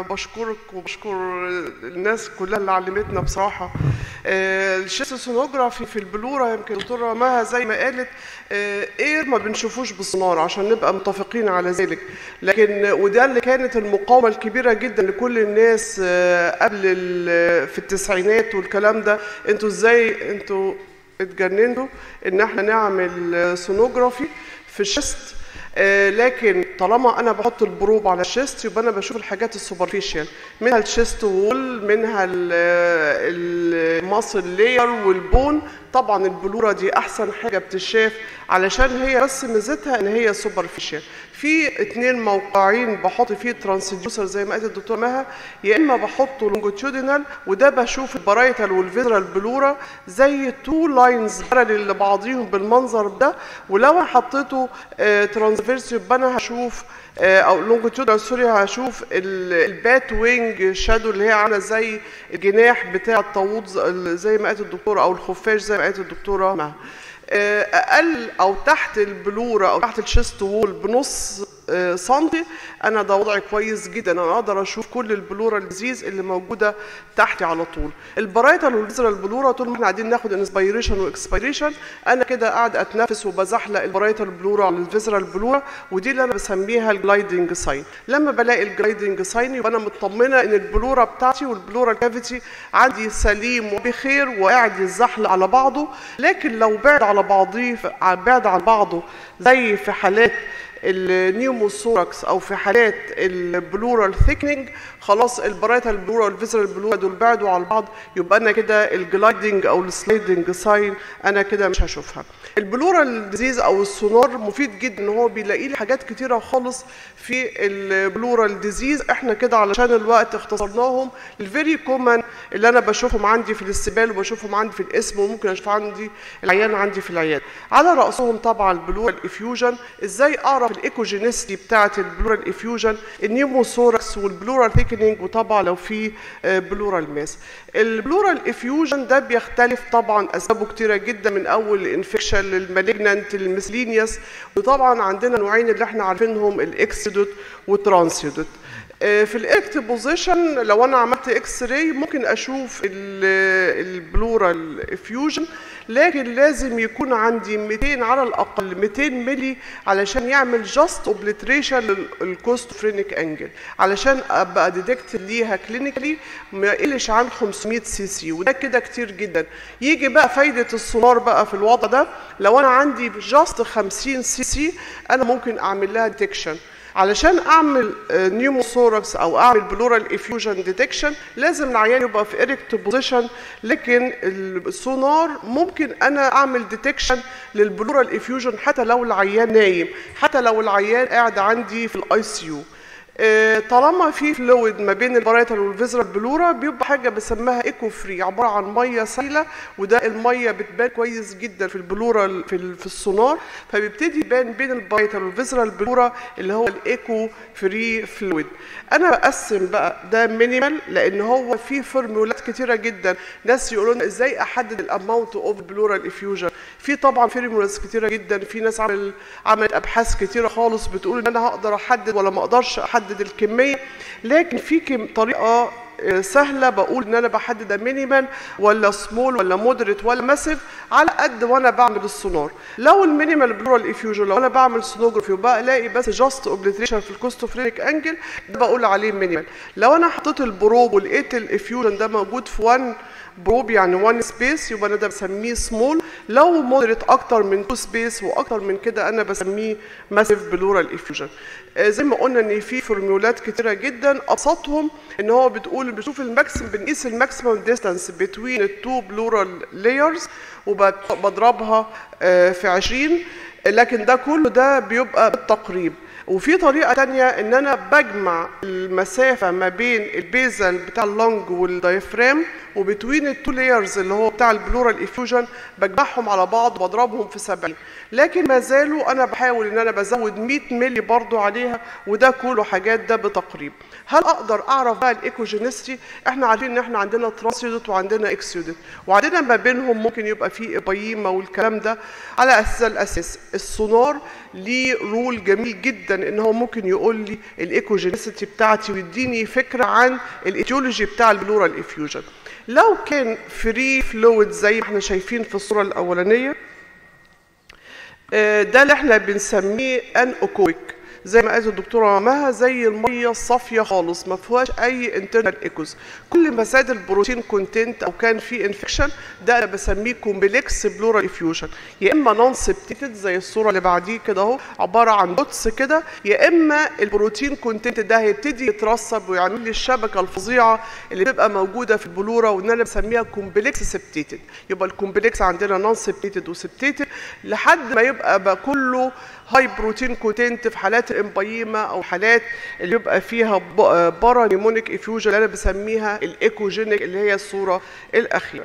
بشكرك وبشكر الناس كلها اللي علمتنا بصراحة آه، الشيست سونوجرافي في البلورة يمكن دكتورة مها زي ما قالت آه، ايه ما بنشوفوش بالسونار عشان نبقى متفقين على ذلك لكن وده اللي كانت المقاومة الكبيرة جدا لكل الناس آه، قبل ال- في التسعينات والكلام ده انتوا ازاي انتوا اتجننتوا ان احنا نعمل آه، سونوجرافي في الشيست آه، لكن طالما انا بحط البروب على الشيست يبقى انا بشوف الحاجات السوبرفيشال منها الشيست وول منها الماسل لاير والبون طبعا البلوره دي احسن حاجه بتشاف علشان هي بس ميزتها ان هي سوبرفيشال في اتنين موقعين بحط فيه ترانسديوسر زي ما قالت الدكتوره مها يا اما بحطه لونجيتيودينال وده بشوف البرايتال والفيزرال بلوره زي تو لاينز بارلل لبعضيهم بالمنظر ده ولو انا حطيته ترانسفيرس يبقى انا هشوف آه، او لونجيتيودينال سوري هشوف ال- البات وينج شادو اللي هي عامله زي الجناح بتاع الطاووس زي ما قالت الدكتوره او الخفاش زي ما قالت الدكتوره مها آه، اقل او تحت البلوره او تحت الشيست وول بنص آه، سنتي انا ده وضعي كويس جدا انا اقدر اشوف كل البلوره اللذيذ اللي موجوده تحتي على طول البرايتال والفيزرال بلوره طول ما احنا قاعدين ناخد انسبيريشن واكسبيريشن انا كده قاعد اتنفس وبزحلق البرايتال بلوره على الفيزرال بلوره ودي اللي انا بسميها الجلايدنج ساين لما بلاقي الجلايدنج ساين يبقى انا مطمنه ان البلوره بتاعتي والبلوره الكافيتي عندي سليم وبخير وقاعد يتزحلق على بعضه لكن لو بعد على بعضيه بعد عن بعضه زي في حالات النيوموثوركس او في حالات البلورال ثيكنينج خلاص البرايتال بلورا والفيزرال بلورا دول بعدوا على بعض يبقى انا كده الجلايدنج او السلايدنج ساين انا كده مش هشوفها البلورال ديزيز او السونار مفيد جدا ان هو بيلاقي لي حاجات كتيره خالص في البلورال ديزيز احنا كده علشان الوقت اختصرناهم الفيري كومن اللي انا بشوفهم عندي في الاستقبال وبشوفهم عندي في الاسم وممكن اشوف عندي العيان عندي في العياده على راسهم طبعا البلورال افيوجن ازاي اعرف الايكوجينيستي بتاعه البلورال افيوجن النيوموثوركس والبلورال ثيكنينج وطبعا لو في آه، بلورال ماس البلورال افيوجن ده بيختلف طبعا اسبابه كتيره جدا من اول الانفكشن للمالجنانت للمسلينيوس وطبعا عندنا نوعين اللي احنا عارفينهم الاكسيدوت والترانسيدوت آه، في الاكت بوزيشن لو انا عملت اكس راي ممكن اشوف البلورال افيوجن لكن لازم يكون عندي 200 على الاقل 200 ملي علشان يعمل جاست اوبليتريشن للكوستوفرينيك انجل علشان ابقى ديتكت ليها كلينيكالي ما يقلش عن 500 سي سي وده كده كتير جدا يجي بقى فايده السونار بقى في الوضع ده لو انا عندي جاست 50 سي سي انا ممكن اعمل لها ديتكشن علشان اعمل نيوموثوركس او اعمل بلورال افيوجن ديتكشن لازم العيان يبقى في اريكت بوزيشن لكن السونار ممكن انا اعمل ديتكشن للبلورال افيوجن حتى لو العيان نايم حتى لو العيان قاعد عندي في الاي سي يو آه، طالما في فلويد ما بين البرايتال والفيزرال بلورا بيبقى حاجه بسميها ايكو فري عباره عن ميه سايله وده الميه بتبان كويس جدا في البلورا في ال- في السونار فبيبتدي يبان بين البرايتال والفيزرال بلورا اللي هو الايكو فري فلويد انا بقسم بقى ده مينيمال لان هو في فورمولات كتيره جدا ناس يقولوا لنا ازاي احدد الاماونت اوف بلورال افيوجن في طبعا فورمولات كتيره جدا في ناس عمل عملت ابحاث كتيره خالص بتقول ان انا هقدر احدد ولا ما اقدرش احدد الكميه لكن في كم طريقه آه، سهله بقول ان انا بحدد مينيمال ولا سمول ولا مودريت ولا ماسيف على قد وانا بعمل السونار لو المينيمال بلورال افيوجن لو انا بعمل سونوجرافي وبلاقي بس جاست اوبليتريشن في الكوستوفرينيك انجل ده بقول عليه مينيمال لو انا حطيت البروب ولقيت الافيوجن ده موجود في 1 بروب يعني 1 سبيس يبقى انا ده بسميه سمول لو مودريت اكتر من 2 سبيس واكتر من كده انا بسميه ماسيف بلورال افيوجن زي ما قلنا ان في فورمولات كتيره جدا ابسطهم ان هو بتقول بشوف الماكسيم بنقيس الماكسيمم ديستانس بين التو بلورال لايرز وبضربها آه، في 20 لكن ده كله ده بيبقى بالتقريب وفي طريقة تانية ان انا بجمع المسافة ما بين البيزل بتاع اللونج والدايفرام وبتوين التو لايرز اللي هو بتاع البلورال افيوجن بجمعهم على بعض وبضربهم في 70 لكن ما زالوا انا بحاول ان انا بزود 100 ملي برضو عليها وده كله حاجات ده بتقريب هل اقدر اعرف بقى الايكوجينيستي احنا عارفين ان احنا عندنا ترانسيودت وعندنا اكسيودت وعندنا ما بينهم ممكن يبقى في ابايما والكلام ده على اساس الاساس السونار ليه رول جميل جدا ان هو ممكن يقول لي الايكوجينيسيتي بتاعتي ويديني فكره عن الايتيولوجي بتاع البلورال افيوجن لو كان فري فلويد زي ما احنا شايفين في الصوره الاولانيه آه، ده اللي احنا بنسميه ان اوكويك زي ما قالت الدكتوره مها زي الميه الصافيه خالص ما فيهاش اي انترنال ايكوز كل ما زاد البروتين كونتنت او كان في انفكشن ده انا بسميه كومبلكس بلورال افيوجن يا اما نون سبتيتد زي الصوره اللي بعديه كده اهو عباره عن دوتس كده يا اما البروتين كونتنت ده هيبتدي يترسب ويعمل لي الشبكه الفظيعه اللي بتبقى موجوده في البلوره وان انا بسميها كومبلكس سبتيتد يبقى الكومبلكس عندنا نون سبتيتد وسبتيتد لحد ما يبقى بقى كله هاي بروتين كونتنت في حالات الامبايما او حالات اللي يبقى فيها بارا نيمونيك افيوجن اللي انا بسميها الايكوجينيك اللي هي الصوره الاخيره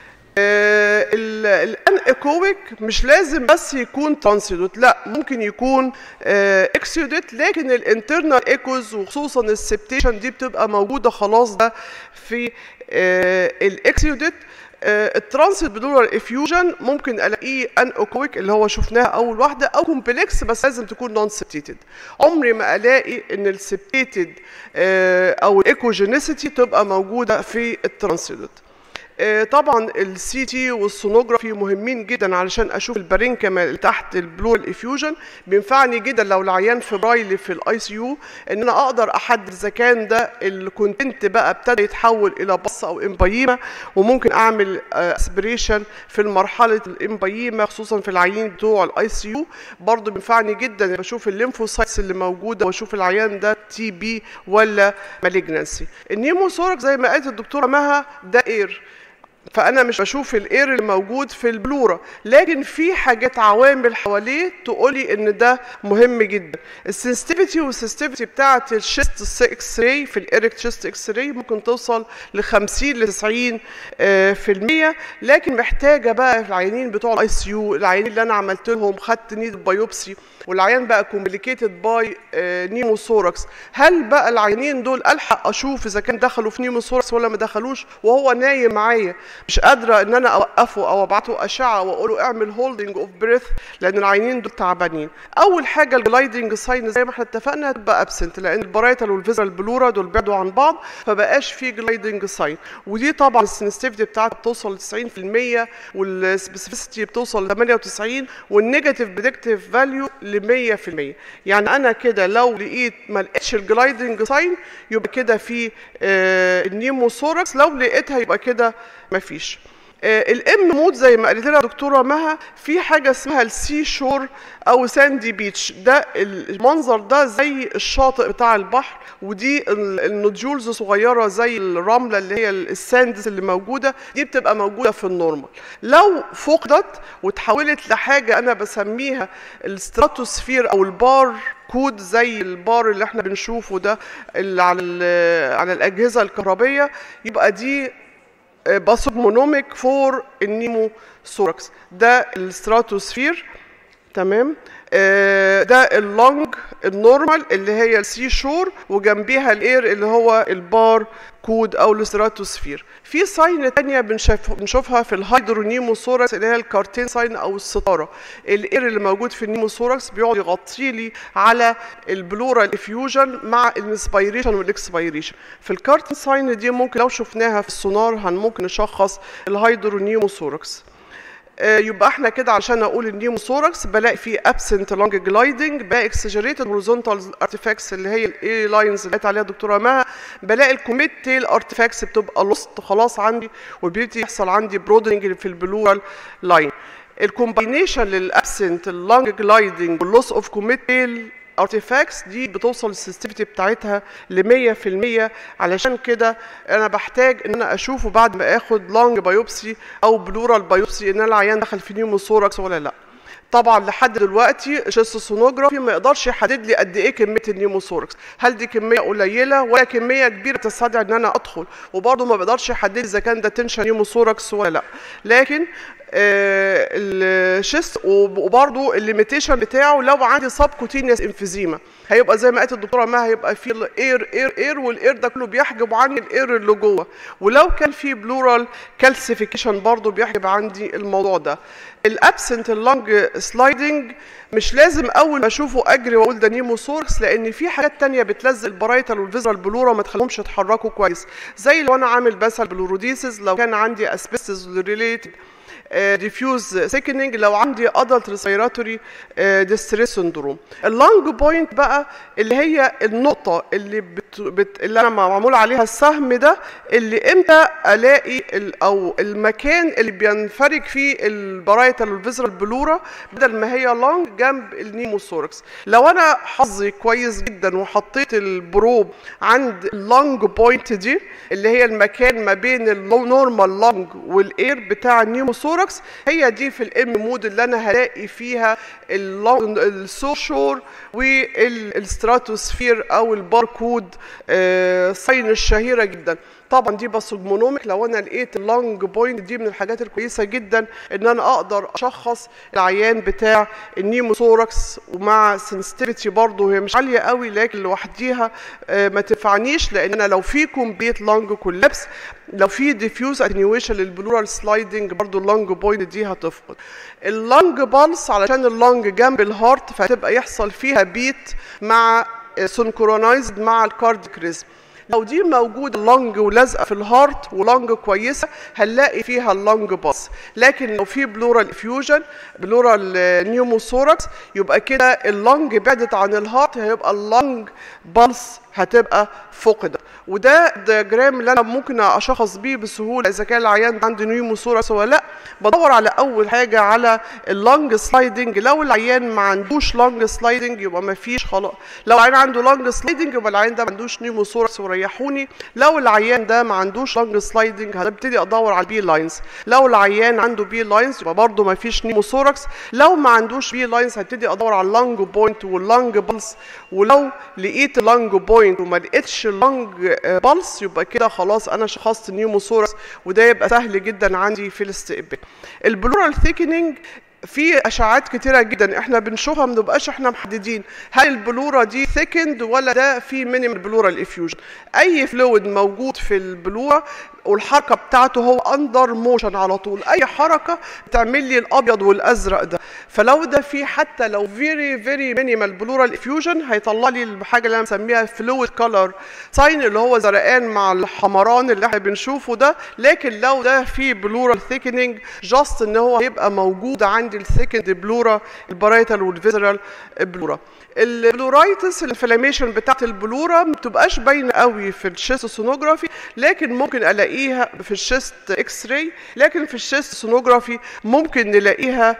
الان ايكويك مش لازم بس يكون ترانسيدوت لا ممكن يكون اكسيوديت لكن الانترنال ايكوز وخصوصا السبتيشن دي بتبقى موجوده خلاص ده في الاكسيوديت الترانسيت بدولار افيوجن ممكن الاقيه ان اوكويك اللي هو شفناها اول واحده او كومبلكس بس لازم تكون نون سبتيتد عمري ما الاقي ان السبتيتد او الايكوجينيسيتي تبقى موجوده في الترانسيدوت طبعا السي تي والسونوجرافي مهمين جدا علشان اشوف البارينكما اللي تحت البلور افيوجن بينفعني جدا لو العيان فبرايلي في الاي سي يو ان انا اقدر احدد اذا كان ده الكونتنت بقى ابتدى يتحول الى بص او امبايما وممكن اعمل اسبريشن في مرحله الامبايما خصوصا في العيانين بتوع الاي سي يو برضه بينفعني جدا بشوف الليمفوسايتس اللي موجوده واشوف العيان ده تي بي ولا مالجنسي النيموثوركس زي ما قالت الدكتوره مها ده اير فانا مش بشوف الاير اللي موجود في البلوره لكن في حاجات عوامل حواليه تقولي ان ده مهم جدا السنسيتيفيتي والسنسيتيفيتي بتاعه الشيست اكس راي في الايريك شيست اكس راي ممكن توصل ل 50 ل 90 في المية لكن محتاجه بقى العيانين بتوع الاي سي يو العيانين اللي انا عملت لهم خدت نيد بايوبسي والعيان بقى كومبليكيتد باي نيموثوركس هل بقى العيانين دول الحق اشوف اذا كان دخلوا في نيموثوركس ولا ما دخلوش وهو نايم معايا مش قادره ان انا اوقفه او ابعته اشعه واقول له اعمل هولدنج اوف بريث لان العيانين دول تعبانين اول حاجه الجلايدنج ساين زي ما احنا اتفقنا هتبقى ابسنت لان البرايتال والفيزرال بلورا دول بعدوا عن بعض فبقاش في جلايدنج ساين ودي طبعا السنسيتيفيتي بتاعتها بتوصل ل 90% والسبيسيفيسيتي بتوصل ل 98 والنيجاتيف بريدكتيف فاليو ل 100% يعني انا كده لو لقيت ما لقيتش الجلايدنج ساين يبقى كده في آه النيموثوركس لو لقيتها يبقى كده ما فيش الام مود زي ما قالت لنا دكتوره مها في حاجه اسمها السي شور او ساندي بيتش ده المنظر ده زي الشاطئ بتاع البحر ودي النودجولز صغيره زي الرمله اللي هي الساندز اللي موجوده دي بتبقى موجوده في النورمال لو فقدت وتحولت لحاجه انا بسميها الستراتوسفير او البار كود زي البار اللي احنا بنشوفه ده اللي على على الاجهزه الكهربيه يبقى دي باسوبمونوميك فور النيموثوركس ده الستراتوسفير تمام آه ده اللونج النورمال اللي هي السي شور وجنبيها الاير اللي هو البار كود او الستراتوسفير في ساين تانية بنشوف بنشوفها في الهيدرونيموثوركس اللي هي الكارتين ساين او الستاره الاير اللي موجود في النيموثوركس بيقعد يغطي لي على البلورال افيوجن مع الانسبيريشن والاكسبيريشن في الكارتين ساين دي ممكن لو شفناها في السونار هن ممكن نشخص الهيدرونيموثوركس يبقى احنا كده عشان اقول النيموثوركس بلاقي فيه ابسنت لونج جلايدنج بلاقي اكسجريتد هوريزونتال ارتيفاكتس اللي هي الاي لاينز اللي قالت عليها الدكتوره مها بلاقي الكوميت تيل ارتيفاكتس بتبقى لوست خلاص عندي وبيبتدي يحصل عندي برودنج في البلورال لاين الكومباينيشن للابسنت اللونج جلايدنج واللوس اوف كوميت تيل ارتيفاكتس دي بتوصل السنسيتيفيتي بتاعتها ل 100% علشان كده انا بحتاج ان انا اشوفه بعد ما اخد لونج بايوبسي او بلورال بايوبسي ان العيان دخل في نيوموثوركس ولا لا طبعا لحد دلوقتي شيست السونوجرافي ما يقدرش يحدد لي قد ايه كميه النيموثوركس هل دي كميه قليله ولا كميه كبيره تستدعي ان انا ادخل وبرضه ما بيقدرش يحدد اذا كان ده تنشن نيموثوركس ولا لا لكن آه الشيست وبرضه الليميتيشن بتاعه لو عندي سب كوتينيوس انفيزيما هيبقى زي ما قالت الدكتوره ما هيبقى في الاير اير اير والاير ده كله بيحجب عني الاير اللي جوه ولو كان في بلورال كالسيفيكيشن برضو بيحجب عندي الموضوع ده الابسنت اللونج سلايدنج مش لازم اول ما اشوفه اجري واقول ده نيموسوركس لان في حاجات تانية بتلزق البرايتال والفيزرال بلورا ما تخليهمش يتحركوا كويس زي لو انا عامل بسل بلوروديسيس لو كان عندي اسبستس ريليتد ديفيوز سيكنينج لو عندي ادلت ريسبيراتوري ديستريس سندروم اللونج بوينت بقى اللي هي النقطه اللي بت... بت... اللي انا معمول عليها السهم ده اللي امتى الاقي ال... او المكان اللي بينفرج فيه البرايتال والفيزرال بلورا بدل ما هي لونج جنب النيموثوركس لو انا حظي كويس جدا وحطيت البروب عند اللونج بوينت دي اللي هي المكان ما بين النورمال لونج والاير بتاع النيموثوركس هي دي في الام مود اللي انا هلاقي فيها السوشور والستراتوسفير او الباركود ساين الشهيره جدا طبعا دي باسوجمونوميك لو انا لقيت اللونج بوينت دي من الحاجات الكويسه جدا ان انا اقدر اشخص العيان بتاع النيموثوركس ومع سنسيتيفيتي برضه هي مش عاليه قوي لكن لوحديها ما تنفعنيش لان انا لو في كومبليت لونج كولابس لو في ديفيوز اتنيويشن للبلورال سلايدنج برضه اللونج بوينت دي هتفقد اللونج بالس علشان اللونج جنب الهارت فهتبقى يحصل فيها بيت مع سنكرونايزد مع الكارديك ريزم لو دي موجوده لونج ولازقه في الهارت ولونج كويسه هنلاقي فيها اللونج باس لكن لو في بلورال افيوجن بلورال نيوموثوركس يبقى كده اللونج بعدت عن الهارت هيبقى اللونج بالس هتبقى فقدت وده الدياجرام اللي انا ممكن اشخص بيه بسهوله اذا كان العيان عنده نيوموثوركس ولا لا بدور على اول حاجه على اللونج سلايدنج لو العيان ما عندوش لونج سلايدنج يبقى ما فيش خلاص لو العيان عنده لونج سلايدنج يبقى العيان ده ما عندوش نيوموثوركس وريحوني لو العيان ده ما عندوش لونج سلايدنج هبتدي ادور على البي لاينز لو العيان عنده بي لاينز يبقى برده ما فيش نيموثوركس لو ما عندوش بي لاينز هبتدي ادور على اللونج بوينت واللونج بلس ولو لقيت اللونج بوينت وما لقيتش اللونج بلس يبقى كده خلاص انا شخصت نيوموثوركس وده يبقى سهل جدا عندي في الاستقبال البلورال ثيكنينج في اشعاعات كتيره جدا احنا بنشوفها ما بنبقاش احنا محددين هل البلوره دي ثيكند ولا ده في مينيمال بلورال افيوجن اي فلويد موجود في البلوره والحركه بتاعته هو اندر موشن على طول اي حركه بتعمل لي الابيض والازرق ده فلو ده في حتى لو فيري فيري مينيمال بلورال افيوجن هيطلع لي الحاجه اللي انا مسميها فلويد كولر ساين اللي هو زرقان مع الحمران اللي احنا بنشوفه ده لكن لو ده في بلورال ثيكنينج جاست ان هو هيبقى موجود عندي الثيكند بلورا البرايتال والفيزرال بلورا البلورايتس الانفلاميشن بتاعت البلورا ما بتبقاش باينه قوي في الشيست سونوجرافي لكن ممكن الاقيها في الشيست اكس راي لكن في الشيست سونوجرافي ممكن نلاقيها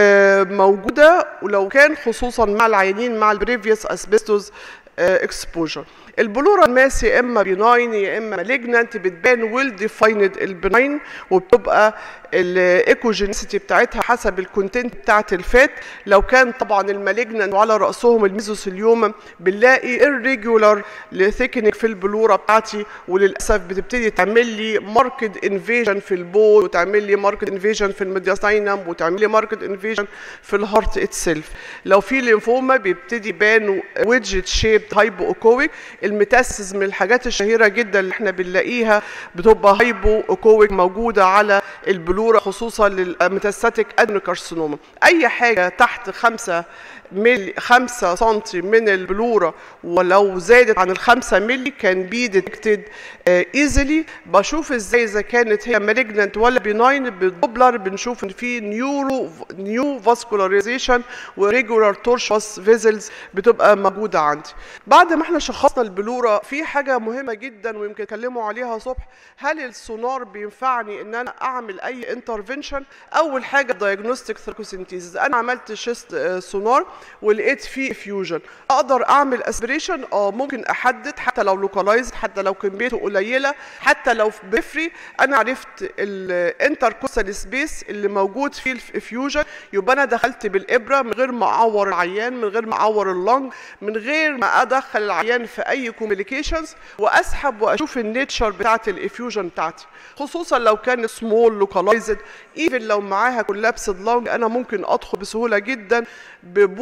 موجوده ولو كان خصوصا مع العيانين مع البريفيوس اسبستوز اكسبوجر البلورا الماس يا اما بيناين يا اما مالجنانت بتبان ويل ديفايند البناين وبتبقى الايكوجينيسيتي بتاعتها حسب الكونتنت بتاعت الفات لو كان طبعا المالجنانت وعلى راسهم الميزوثيليوم بنلاقي irregular لثيكنينج في البلورا بتاعتي وللاسف بتبتدي تعمل لي ماركت انفيجن في البول وتعمل لي ماركت انفيجن في الميدياستاينم وتعمل لي ماركت انفيجن في الهارت اتسيلف لو في لينفوما بيبتدي يبان ويدجت شيب هايبو اوكويك الميتاسيس من الحاجات الشهيره جدا اللي احنا بنلاقيها بتبقى هايبو اوكويك موجوده على البلوره خصوصا للميتاستاتيك ادنوكارسينوما اي حاجه تحت خمسة ملي 5 سم من البلوره ولو زادت عن ال 5 ملي كان بي ديتكتد ايزلي بشوف ازاي اذا كانت هي مالجننت ولا بيناين بالدوبلر بنشوف ان في نيورو نيو فاسكولاريزيشن وريجولار تورشوس فيزلز بتبقى موجوده عندي بعد ما احنا شخصنا البلوره في حاجه مهمه جدا ويمكن اتكلموا عليها صبح هل السونار بينفعني ان انا اعمل اي انترفنشن اول حاجه دايجنوستيك ثيركوسينتيز انا عملت شيست سونار ولقيت فيه فيوجن اقدر اعمل اسبريشن اه ممكن احدد حتى لو لوكالايزد حتى لو كميته قليله حتى لو في بفري انا عرفت الانتركوستال سبيس اللي موجود فيه الفيوجن يبقى انا دخلت بالابره من غير ما اعور العيان من غير ما اعور اللنج من غير ما ادخل العيان في اي كوميونيكيشنز واسحب واشوف النيتشر بتاعت الافيوجن بتاعتي خصوصا لو كان سمول لوكالايزد ايفن لو معاها كولابسد لونج انا ممكن ادخل بسهوله جدا ببور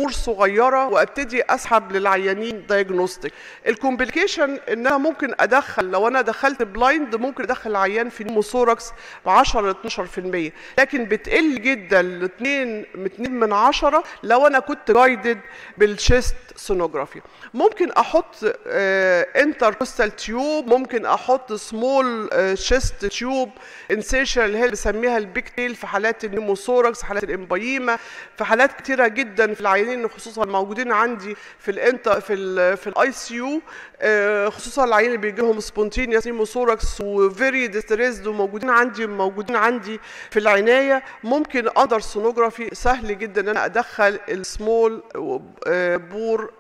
بور صغيره وابتدي اسحب للعيانين دايجنوستيك الكومبليكيشن ان انا ممكن ادخل لو انا دخلت بلايند ممكن ادخل العيان في نيموثوركس ب 10 ل 12% لكن بتقل جدا ل 2 2 من 10 لو انا كنت جايدد بالشيست سونوجرافي ممكن احط انتركوستال تيوب ممكن احط سمول شيست تيوب انسيشن اللي هي بسميها البيك تيل في حالات النيموثوركس حالات الامبايما في حالات كتيره جدا في العيانين خصوصا الموجودين عندي في الانت في ال في الاي سي يو خصوصا العيانين اللي بيجي لهم سبونتينيوس نيموثوركس وفيري ديستريسد وموجودين عندي موجودين عندي في العنايه ممكن اندر سونوجرافي سهل جدا ان انا ادخل السمول بور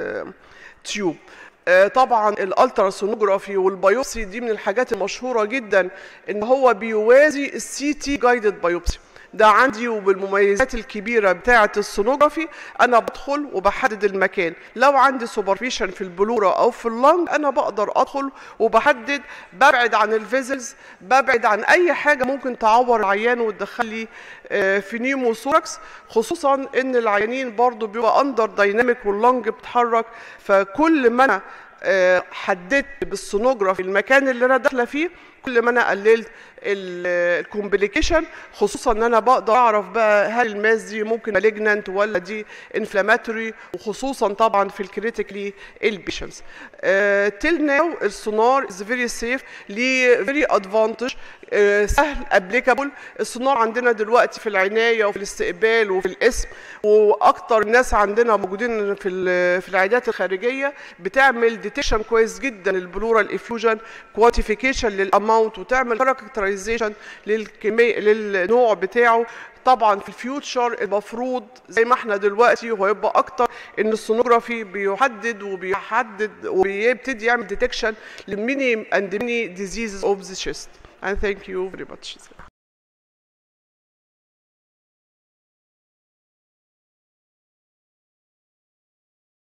تيوب طبعا الالترا سونوجرافي والبيوبسي دي من الحاجات المشهوره جدا ان هو بيوازي السي تي جايدد بايوبسي ده عندي وبالمميزات الكبيرة بتاعة السونوجرافي أنا بدخل وبحدد المكان لو عندي سوبرفيشن في البلورة أو في اللنج أنا بقدر أدخل وبحدد ببعد عن الفيزلز ببعد عن أي حاجة ممكن تعور العيان وتدخل لي في نيموثوركس خصوصا إن العيانين برضو بيبقى أندر دايناميك واللنج بتتحرك فكل ما أنا حددت بالسونوجرافي المكان اللي انا داخله فيه كل ما انا قللت الكومبليكيشن خصوصا ان انا بقدر اعرف بقى هل الماس دي ممكن مالجنانت ولا دي انفلاماتوري وخصوصا طبعا في الكريتيكلي البيشنتس تيل ناو السونار از فيري سيف ليه فيري ادفانتج سهل ابليكابل السونار عندنا دلوقتي في العنايه وفي الاستقبال وفي الاسم واكتر الناس عندنا موجودين في في العيادات الخارجيه بتعمل ديتكشن كويس جدا للبلورال افيوجن كوانتيفيكيشن للاماونت وتعمل كاركترايزيشن للكميه للنوع بتاعه طبعا في الفيوتشر المفروض زي ما احنا دلوقتي وهيبقى اكتر ان السونوجرافي بيحدد وبيحدد وبيبتدي يعمل ديتكشن لميني اند ميني ديزيزز اوف ذا chest and thank you very much